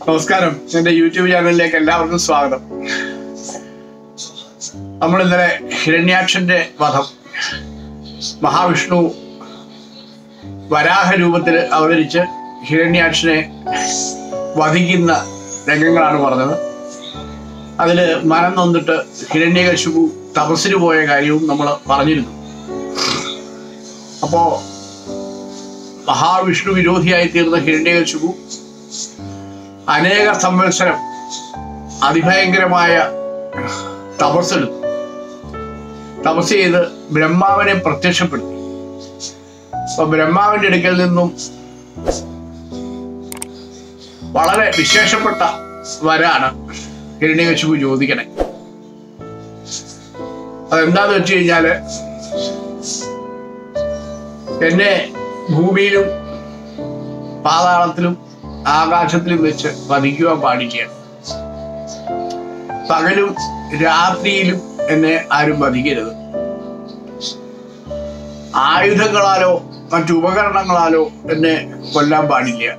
നമസ്കാരം എന്റെ യൂട്യൂബ് ചാനലിലേക്ക് എല്ലാവർക്കും സ്വാഗതം നമ്മൾ ഇന്നലെ ഹിരണ്യാക്ഷന്റെ വധം മഹാവിഷ്ണു വരാഹ രൂപത്തിൽ അവതരിച്ച് ഹിരണ്യാക്ഷനെ വധിക്കുന്ന രംഗങ്ങളാണ് പറഞ്ഞത് അതിൽ മനം നൊന്നിട്ട് ഹിരണ്യകശിപു തപസ്സിന് പോയ കാര്യവും നമ്മൾ പറഞ്ഞിരുന്നു അപ്പോ മഹാവിഷ്ണു വിരോധിയായി തീർന്ന ഹിരണ്യകശിപു അനേക സംവത്സരം അതിഭയങ്കരമായ തപസ്സെടുത്തു തപസ് ചെയ്ത് ബ്രഹ്മാവിനെ പ്രത്യക്ഷപ്പെടുത്തി അപ്പൊ ബ്രഹ്മാവിന്റെ അടുക്കൽ നിന്നും വളരെ വിശേഷപ്പെട്ട വരാണ് ഹിരണ്യകശിപു ചോദിക്കണേ അതെന്താന്ന് വെച്ച് കഴിഞ്ഞാല് എന്നെ ഭൂമിയിലും പാതാളത്തിലും ആകാശത്തിലും വെച്ച് വധിക്കുവാൻ പാടില്ല പകലും രാത്രിയിലും എന്നെ ആരും വധിക്കരുത് ആയുധങ്ങളാലോ മറ്റു ഉപകരണങ്ങളാലോ എന്നെ കൊല്ലാൻ പാടില്ല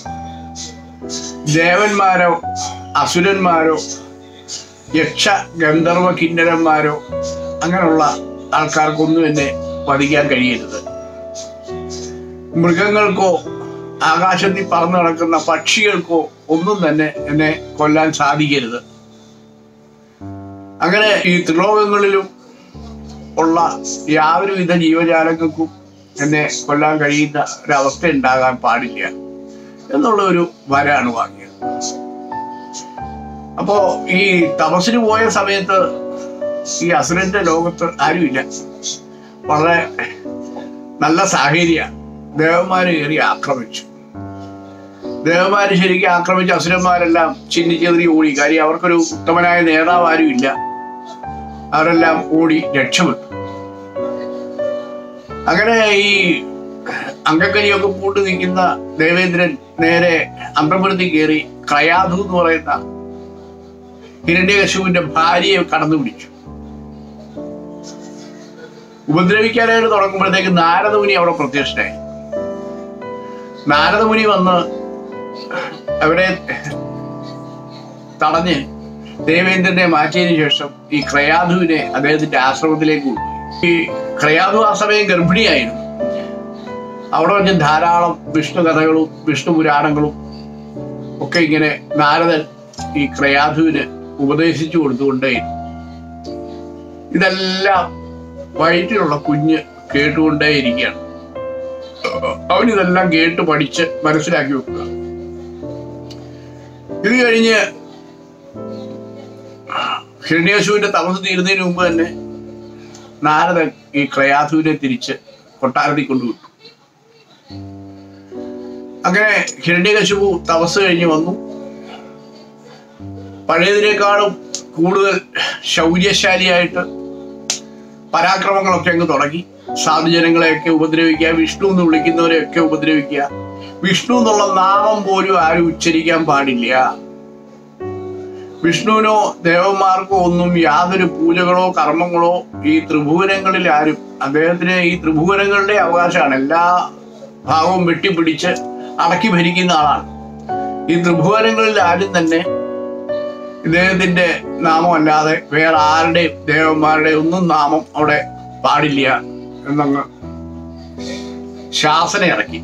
ദേവന്മാരോ അസുരന്മാരോ യക്ഷ ഗന്ധർവ കിന്നരന്മാരോ അങ്ങനെയുള്ള ആൾക്കാർക്കൊന്നും എന്നെ വധിക്കാൻ കഴിയരുത് മൃഗങ്ങൾക്കോ ആകാശത്തിൽ പറന്നു നടക്കുന്ന പക്ഷികൾക്കോ ഒന്നും തന്നെ എന്നെ കൊല്ലാൻ സാധിക്കരുത് അങ്ങനെ ഈ ത്രിലോകങ്ങളിലും ഉള്ള യാതൊരുവിധ ജീവജാലങ്ങൾക്കും എന്നെ കൊല്ലാൻ കഴിയുന്ന ഒരവസ്ഥ ഉണ്ടാകാൻ പാടില്ല എന്നുള്ള ഒരു വരാണ് വാങ്ങിയത് അപ്പോ ഈ തപസ്സിന് പോയ സമയത്ത് ഈ അസുരന്റെ ലോകത്ത് ആരുമില്ല വളരെ നല്ല സാഹചര്യ ദേവന്മാര് കയറി ആക്രമിച്ചു ദേവന്മാര് ശരിക്കും ആക്രമിച്ച അസുരന്മാരെല്ലാം ചിന്നിച്ചെതിരി ഓടി കാര്യം അവർക്കൊരു ഉത്തമനായ നേതാവ് ആരും ഇല്ല അവരെല്ലാം ഓടി രക്ഷപ്പെട്ടു അങ്ങനെ ഈ അങ്കക്കരിയൊക്കെ പൂട്ട് നിൽക്കുന്ന ദേവേന്ദ്രൻ നേരെ അന്തപുരത്തിൽ കയറി ക്രയാധു എന്ന് പറയുന്ന ഹിരണ്യകശുവിന്റെ ഭാര്യയെ കടന്നു പിടിച്ചു ഉപദ്രവിക്കാനായിട്ട് തുടങ്ങുമ്പോഴത്തേക്ക് നാരദമുനി അവിടെ പ്രത്യക്ഷനായി നാരദമുനി വന്ന് അവിടെ തടഞ്ഞ് ദേവേന്ദ്രനെ മാറ്റിയതിനു ശേഷം ഈ ക്രയാധുവിനെ അദ്ദേഹത്തിന്റെ ആശ്രമത്തിലേക്ക് കൊണ്ടുപോയി ഈ ക്രയാധു ആ സമയം ഗർഭിണിയായിരുന്നു അവിടെ വെച്ച് ധാരാളം വിഷ്ണു കഥകളും വിഷ്ണു പുരാണങ്ങളും ഒക്കെ ഇങ്ങനെ നാരദൻ ഈ ക്രയാധുവിന് ഉപദേശിച്ചു കൊടുത്തുകൊണ്ടേയിരുന്നു ഇതെല്ലാം വയറ്റിലുള്ള കുഞ്ഞ് കേട്ടുകൊണ്ടേയിരിക്കുകയാണ് അവനിതെല്ലാം കേട്ട് പഠിച്ച് മനസ്സിലാക്കി വെക്കുക ഇത് കഴിഞ്ഞ് ഹിരണ്യശുവിന്റെ തപസ് തീരുന്നതിന് മുമ്പ് തന്നെ നാരദൻ ഈ ക്രയാധുവിനെ തിരിച്ച് കൊട്ടാരത്തിൽ കൊണ്ടുവിട്ടു അങ്ങനെ ഹിരണ്യകശുപു തപസ് കഴിഞ്ഞ് വന്നു പഴയതിനേക്കാളും കൂടുതൽ ശൗര്യശാലിയായിട്ട് പരാക്രമങ്ങളൊക്കെ അങ്ങ് തുടങ്ങി സാധുജനങ്ങളെയൊക്കെ ഉപദ്രവിക്കുക വിഷ്ണു എന്ന് വിളിക്കുന്നവരെയൊക്കെ ഉപദ്രവിക്കുക വിഷ്ണു എന്നുള്ള നാമം പോലും ആരും ഉച്ചരിക്കാൻ പാടില്ല വിഷ്ണുവിനോ ദേവന്മാർക്കോ ഒന്നും യാതൊരു പൂജകളോ കർമ്മങ്ങളോ ഈ ത്രിഭുവനങ്ങളിൽ ആരും അദ്ദേഹത്തിന് ഈ ത്രിഭുവനങ്ങളുടെ അവകാശമാണ് എല്ലാ ഭാഗവും വെട്ടിപ്പിടിച്ച് അടക്കി ഭരിക്കുന്ന ആളാണ് ഈ ത്രിഭുവനങ്ങളിൽ ആരും തന്നെ ഇദ്ദേഹത്തിന്റെ നാമം അല്ലാതെ വേറെ ആരുടെയും ദേവന്മാരുടെ ഒന്നും നാമം അവിടെ പാടില്ല എന്നങ്ങ് ശാസന ഇറക്കി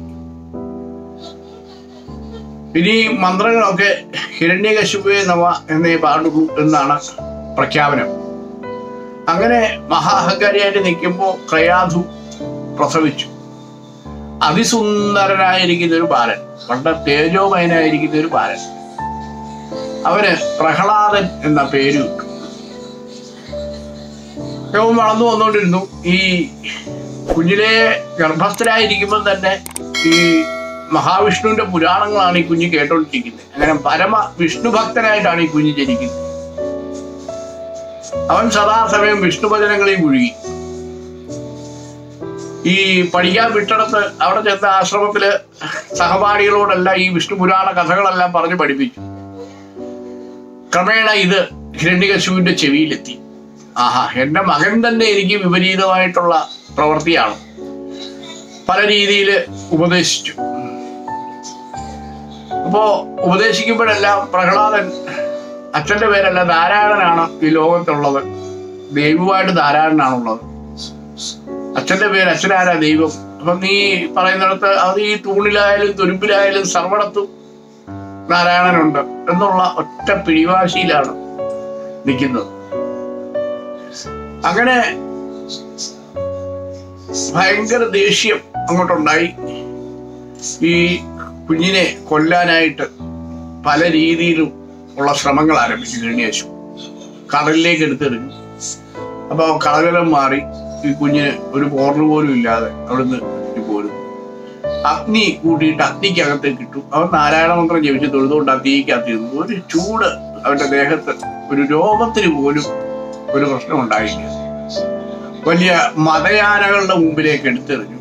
ഇനി മന്ത്രങ്ങളൊക്കെ ഹിരണ്യകശുപേ നവ എന്നേ പാടുള്ളൂ എന്നാണ് പ്രഖ്യാപനം അങ്ങനെ മഹാഹങ്കാരിയായിട്ട് നിൽക്കുമ്പോൾ ക്രയാധു പ്രസവിച്ചു അതിസുന്ദരനായിരിക്കുന്ന ഒരു ബാലൻ വളരെ തേജോമയനായിരിക്കുന്ന ഒരു ബാലൻ അവന് പ്രഹ്ലാദൻ എന്ന പേര് കിട്ടും യവൻ വളർന്നു വന്നുകൊണ്ടിരുന്നു ഈ കുഞ്ഞിലെ ഗർഭസ്ഥരായിരിക്കുമ്പോൾ തന്നെ ഈ മഹാവിഷ്ണുവിന്റെ പുരാണങ്ങളാണ് ഈ കുഞ്ഞ് കേട്ടോണ്ടിരിക്കുന്നത് അങ്ങനെ പരമ വിഷ്ണു ഭക്തനായിട്ടാണ് ഈ കുഞ്ഞ് ജനിക്കുന്നത് അവൻ സദാസമയം വിഷ്ണു ഭജനങ്ങളിൽ മുഴുകി ഈ പഠിക്കാൻ വിട്ടിടത്ത് അവിടെ ചെന്ന ആശ്രമത്തില് സഹപാഠികളോടെല്ലാം ഈ വിഷ്ണു പുരാണ കഥകളെല്ലാം പറഞ്ഞ് പഠിപ്പിച്ചു ക്രമേണ ഇത് ഹിരണ്യകശുവിന്റെ ചെവിയിലെത്തി ആഹാ എന്റെ മകൻ തന്നെ എനിക്ക് വിപരീതമായിട്ടുള്ള പ്രവൃത്തിയാണ് പല രീതിയിൽ ഉപദേശിച്ചു അപ്പോ ഉപദേശിക്കുമ്പോഴെല്ലാം പ്രഹ്ലാദൻ അച്ഛന്റെ പേരല്ല നാരായണനാണ് ഈ ലോകത്തുള്ളത് ദൈവമായിട്ട് നാരായണനാണുള്ളത് അച്ഛന്റെ പേര് അച്ഛനാരാ ദൈവം അപ്പൊ നീ പറയുന്നിടത്ത് അത് ഈ തൂണിലായാലും തുരുമ്പിലായാലും സർവടത്തും നാരായണനുണ്ട് എന്നുള്ള ഒറ്റ പിടിവാശിയിലാണ് നിൽക്കുന്നത് അങ്ങനെ ഭയങ്കര ദേഷ്യം അങ്ങോട്ടുണ്ടായി ഈ കുഞ്ഞിനെ കൊല്ലാനായിട്ട് പല രീതിയിലും ഉള്ള ശ്രമങ്ങൾ ആരംഭിച്ചു ഹിരണ്യേശു കടലിലേക്ക് എടുത്തെറിഞ്ഞു അപ്പൊ കടകലം മാറി ഈ കുഞ്ഞിന് ഒരു പോർണു പോലും ഇല്ലാതെ അവിടുന്ന് പോരും അഗ്നി കൂട്ടിയിട്ട് അഗ്നിക്കകത്തേക്ക് ഇട്ടു അവൻ നാരായണ മന്ത്രം ജപിച്ച് തൊഴുതുകൊണ്ട് അഗ്നിക്കകത്തിരുന്നു ഒരു ചൂട് അവന്റെ ദേഹത്ത് ഒരു രോഗത്തിന് പോലും ഒരു പ്രശ്നം ഉണ്ടായില്ല വലിയ മതയാനകളുടെ മുമ്പിലേക്ക് എടുത്തെറിഞ്ഞു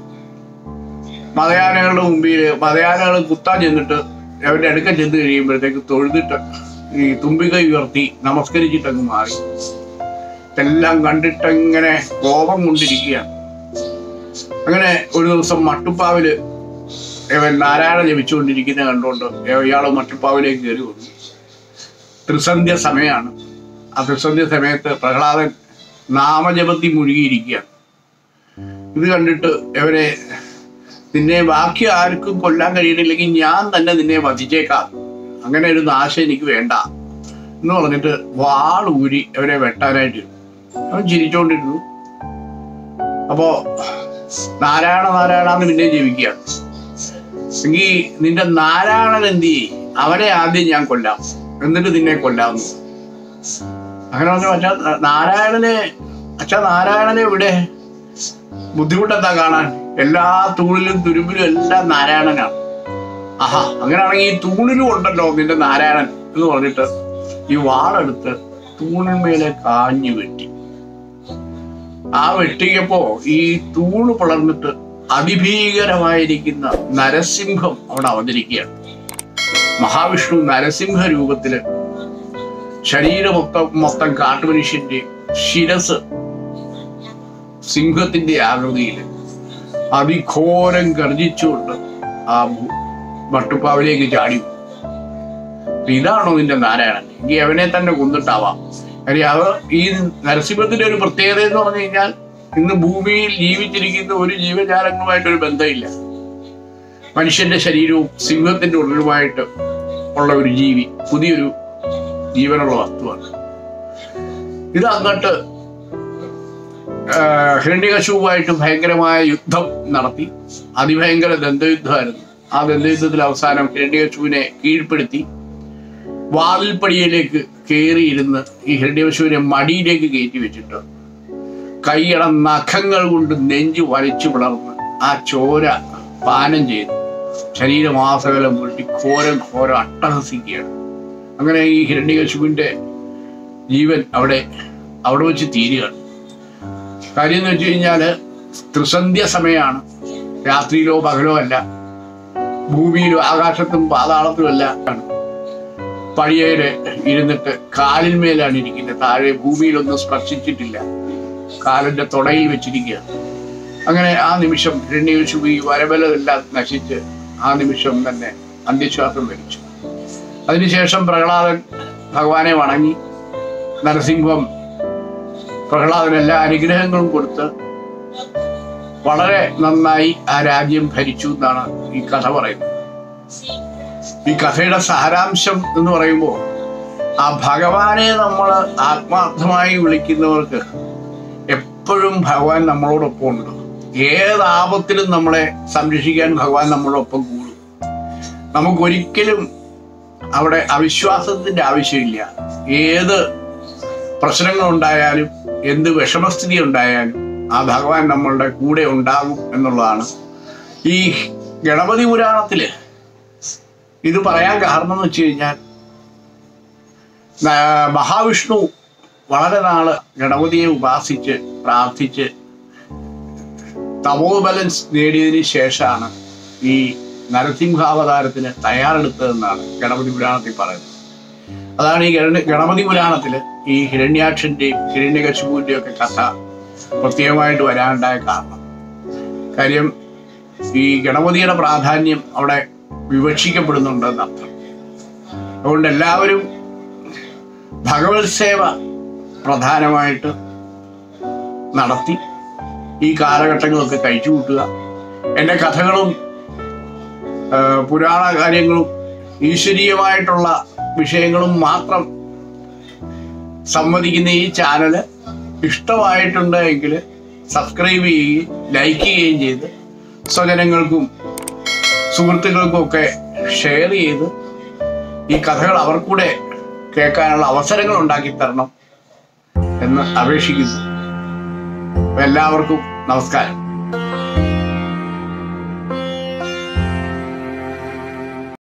മതയാനകളുടെ മുമ്പിൽ മതയാനകൾ കുത്താൻ ചെന്നിട്ട് അവരുടെ അടുക്ക ചെന്ന് കഴിയുമ്പോഴത്തേക്ക് തൊഴുതിട്ട് ഈ തുമ്പികൈ ഉയർത്തി നമസ്കരിച്ചിട്ടങ്ങ് മാറി ഇതെല്ലാം കണ്ടിട്ട് ഇങ്ങനെ കോപം കൊണ്ടിരിക്കുകയാണ് അങ്ങനെ ഒരു ദിവസം മട്ടുപ്പാവില് ഇവൻ നാരായണ ജപിച്ചുകൊണ്ടിരിക്കുന്ന കണ്ടുകൊണ്ട് ഇയാൾ മട്ടുപ്പാവിലേക്ക് കയറി വന്നു ത്രിസന്ധ്യ സമയമാണ് ആ ത്രിസന്ധ്യ സമയത്ത് പ്രഹ്ലാദൻ നാമജപത്തിൽ മുഴുകിയിരിക്കുകയാണ് ഇത് കണ്ടിട്ട് ഇവരെ നിന്നെ ബാക്കി ആർക്കും കൊല്ലാൻ കഴിയണില്ലെങ്കിൽ ഞാൻ തന്നെ നിന്നെ വധിച്ചേക്കാം അങ്ങനെ ഒരു നാശം എനിക്ക് വേണ്ട എന്ന് പറഞ്ഞിട്ട് വാൾ ഊരി അവരെ വെട്ടാനായിട്ട് ഇരുന്നു. അവൻ ചിരിച്ചോണ്ടിരുന്നു അപ്പോ നാരായണ നാരായണ എന്ന് പിന്നെ ജീവിക്കുക എങ്കിൽ നിന്റെ നാരായണൻ എന്ത് ചെയ്യും അവനെ ആദ്യം ഞാൻ കൊല്ലാം എന്നിട്ട് നിന്നെ കൊല്ലാമെന്ന് അങ്ങനെ പറഞ്ഞു അച്ഛാ നാരായണനെ അച്ഛാ നാരായണനെ ഇവിടെ ബുദ്ധിമുട്ടെന്താ കാണാൻ എല്ലാ തൂണിലും തുരുമ്പിലും എല്ലാം നാരായണനാണ് ആഹാ അങ്ങനെയാണെങ്കിൽ ഈ തൂണിലും ഉണ്ടല്ലോ നിന്റെ നാരായണൻ എന്ന് പറഞ്ഞിട്ട് ഈ വാളെടുത്ത് തൂണിന്മേലെ കാഞ്ഞു വെട്ടി ആ വെട്ടിയപ്പോ ഈ തൂണ് പിളർന്നിട്ട് അതിഭീകരമായിരിക്കുന്ന നരസിംഹം അവിടെ അവതരിക്കുകയാണ് മഹാവിഷ്ണു നരസിംഹ രൂപത്തില് ശരീരം മൊത്തം മൊത്തം കാട്ടുമനുഷ്യന്റെ ശിരസ് സിംഹത്തിന്റെ ആകൃതിയിൽ അതിഘോരം ഗർജിച്ചുകൊണ്ട് ആ ഭൂ- മട്ടുപ്പാവിലേക്ക് ചാടി അപ്പൊ ഇതാണോ നിന്റെ നാരായണൻ എങ്കിൽ അവനെ തന്നെ കൊന്നിട്ടാവാം കാര്യം അത് ഈ നരസിംഹത്തിന്റെ ഒരു പ്രത്യേകത എന്ന് പറഞ്ഞു കഴിഞ്ഞാൽ ഇന്ന് ഭൂമിയിൽ ജീവിച്ചിരിക്കുന്ന ഒരു ജീവജാലങ്ങളുമായിട്ട് ഒരു ബന്ധമില്ല മനുഷ്യന്റെ ശരീരവും സിംഹത്തിന്റെ ഉള്ളിലുമായിട്ട് ഉള്ള ഒരു ജീവി പുതിയൊരു ജീവനുള്ള വസ്തുവാണ് ഇത് അങ്ങോട്ട് ഹിരണ്യകശുവുമായിട്ട് ഭയങ്കരമായ യുദ്ധം നടത്തി അതിഭയങ്കര ദന്തയുദ്ധമായിരുന്നു ആ ദന്തയുദ്ധത്തിൽ അവസാനം ഹിരണ്യകശുവിനെ കീഴ്പ്പെടുത്തി വാതിൽപ്പടിയിലേക്ക് കയറിയിരുന്ന് ഈ ഹിരണ്യകശുവിനെ മടിയിലേക്ക് കയറ്റി വെച്ചിട്ട് കൈയട നഖങ്ങൾ കൊണ്ട് നെഞ്ചു വരച്ചു പിളർന്ന് ആ ചോര പാനം ചെയ്തു ശരീരമാസകലം പൊട്ടി ഘോരം ഘോരം അട്ടഹസിക്കുകയാണ് അങ്ങനെ ഈ ഹിരണ്യകശുവിന്റെ ജീവൻ അവിടെ അവിടെ വെച്ച് തീരുകയാണ് കാര്യം എന്ന് വെച്ച് കഴിഞ്ഞാല് ത്രിസന്ധ്യ സമയമാണ് രാത്രിയിലോ പകലോ അല്ല ഭൂമിയിലോ ആകാശത്തും പാതാളത്തും അല്ല ആണ് പടിയേല് ഇരുന്നിട്ട് കാലിന്മേലാണ് ഇരിക്കുന്നത് താഴെ ഭൂമിയിലൊന്നും സ്പർശിച്ചിട്ടില്ല കാലിന്റെ തുടയിൽ വെച്ചിരിക്കുകയാണ് അങ്ങനെ ആ നിമിഷം ഹിരണ്യകശിപു ഈ വരബലെല്ലാം നശിച്ച് ആ നിമിഷം തന്നെ അന്ത്യശ്വാസം വലിച്ചു അതിനുശേഷം പ്രഹ്ലാദൻ ഭഗവാനെ വണങ്ങി നരസിംഹം പ്രഹ്ലാദന് എല്ലാ അനുഗ്രഹങ്ങളും കൊടുത്ത് വളരെ നന്നായി ആ രാജ്യം ഭരിച്ചു എന്നാണ് ഈ കഥ പറയുന്നത് ഈ കഥയുടെ സാരാംശം എന്ന് പറയുമ്പോൾ ആ ഭഗവാനെ നമ്മൾ ആത്മാർത്ഥമായി വിളിക്കുന്നവർക്ക് എപ്പോഴും ഭഗവാൻ നമ്മളോടൊപ്പം ഉണ്ട് ഏത് ആപത്തിലും നമ്മളെ സംരക്ഷിക്കാൻ ഭഗവാൻ നമ്മളോടൊപ്പം കൂടും നമുക്കൊരിക്കലും അവിടെ അവിശ്വാസത്തിന്റെ ആവശ്യമില്ല ഏത് പ്രശ്നങ്ങൾ ഉണ്ടായാലും എന്ത് വിഷമസ്ഥിതി ഉണ്ടായാലും ആ ഭഗവാൻ നമ്മളുടെ കൂടെ ഉണ്ടാകും എന്നുള്ളതാണ് ഈ ഗണപതി പുരാണത്തില് ഇത് പറയാൻ കാരണം എന്ന് വെച്ച് കഴിഞ്ഞാൽ ന- മഹാവിഷ്ണു വളരെ നാള് ഗണപതിയെ ഉപാസിച്ച് പ്രാർത്ഥിച്ച് തപോബലൻ നേടിയതിന് ശേഷമാണ് ഈ നരസിംഹാവതാരത്തിന് തയ്യാറെടുത്തതെന്നാണ് ഗണപതി പുരാണത്തിൽ പറയുന്നത് അതാണ് ഈ ഗണ- ഗണപതി പുരാണത്തില് ഈ ഹിരണ്യാക്ഷന്റെയും ഹിരണ്യകശുപുവിന്റെയും ഒക്കെ കഥ പ്രത്യേകമായിട്ട് വരാനുണ്ടായ കാരണം കാര്യം ഈ ഗണപതിയുടെ പ്രാധാന്യം അവിടെ വിവക്ഷിക്കപ്പെടുന്നുണ്ടെന്ന് അർത്ഥം അതുകൊണ്ട് എല്ലാവരും ഭഗവത് സേവ പ്രധാനമായിട്ട് നടത്തി ഈ കാലഘട്ടങ്ങളൊക്കെ കഴിച്ചു കൂട്ടുക എൻ്റെ കഥകളും ആ, പുരാണ കാര്യങ്ങളും ഈശ്വരീയമായിട്ടുള്ള വിഷയങ്ങളും മാത്രം സംവദിക്കുന്ന ഈ ചാനല് ഇഷ്ടമായിട്ടുണ്ട് എങ്കിൽ സബ്സ്ക്രൈബ് ചെയ്യുകയും ലൈക്ക് ചെയ്യുകയും ചെയ്ത് സ്വജനങ്ങൾക്കും സുഹൃത്തുക്കൾക്കും ഒക്കെ ഷെയർ ചെയ്ത് ഈ കഥകൾ അവർക്കൂടെ കേൾക്കാനുള്ള അവസരങ്ങൾ ഉണ്ടാക്കി തരണം എന്ന് അപേക്ഷിക്കുന്നു അപ്പൊ എല്ലാവർക്കും നമസ്കാരം